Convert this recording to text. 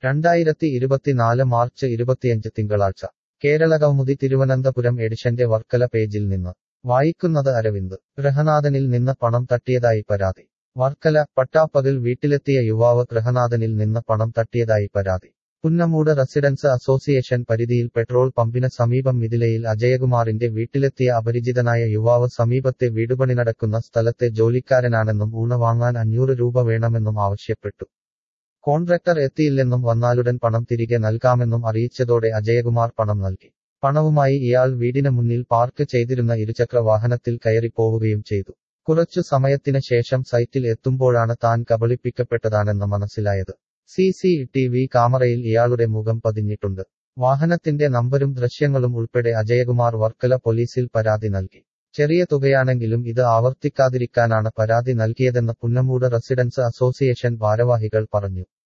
രണ്ടായിരത്തി ഇരുപത്തിനാല് മാർച്ച് ഇരുപത്തിയഞ്ച് തിങ്കളാഴ്ച കേരളകൗമുദി തിരുവനന്തപുരം എഡിഷന്റെ വർക്കല പേജിൽ നിന്ന് വായിക്കുന്നത് അരവിന്ദ് ഗൃഹനാഥനിൽ നിന്ന് പണം തട്ടിയതായി പരാതി വർക്കല പട്ടാപ്പകൽ വീട്ടിലെത്തിയ യുവാവ് ഗൃഹനാഥനിൽ നിന്ന് പണം തട്ടിയതായി പരാതി പുന്നമൂട് റെസിഡൻസ് അസോസിയേഷൻ പരിധിയിൽ പെട്രോൾ പമ്പിന് സമീപം മിഥിലയിൽ അജയകുമാറിന്റെ വീട്ടിലെത്തിയ അപരിചിതനായ യുവാവ് സമീപത്തെ വീടുപണി നടക്കുന്ന സ്ഥലത്തെ ജോലിക്കാരനാണെന്നും ഊണ് വാങ്ങാൻ അഞ്ഞൂറ് രൂപ വേണമെന്നും ആവശ്യപ്പെട്ടു കോൺട്രാക്ടർ എത്തിയില്ലെന്നും വന്നാലുടൻ പണം തിരികെ നൽകാമെന്നും അറിയിച്ചതോടെ അജയകുമാർ പണം നൽകി പണവുമായി ഇയാൾ വീടിന് മുന്നിൽ പാർക്ക് ചെയ്തിരുന്ന ഇരുചക്ര വാഹനത്തിൽ കയറി പോവുകയും ചെയ്തു കുറച്ചു സമയത്തിന് ശേഷം സൈറ്റിൽ എത്തുമ്പോഴാണ് താൻ കബളിപ്പിക്കപ്പെട്ടതാണെന്ന് മനസ്സിലായത് സി സി ടി വി ക്യാമറയിൽ ഇയാളുടെ മുഖം പതിഞ്ഞിട്ടുണ്ട് വാഹനത്തിന്റെ നമ്പരും ദൃശ്യങ്ങളും ഉൾപ്പെടെ അജയകുമാർ വർക്കല പോലീസിൽ പരാതി നൽകി ചെറിയ തുകയാണെങ്കിലും ഇത് ആവർത്തിക്കാതിരിക്കാനാണ് പരാതി നൽകിയതെന്ന് പുന്നമൂട് റെസിഡൻസ് അസോസിയേഷൻ ഭാരവാഹികൾ പറഞ്ഞു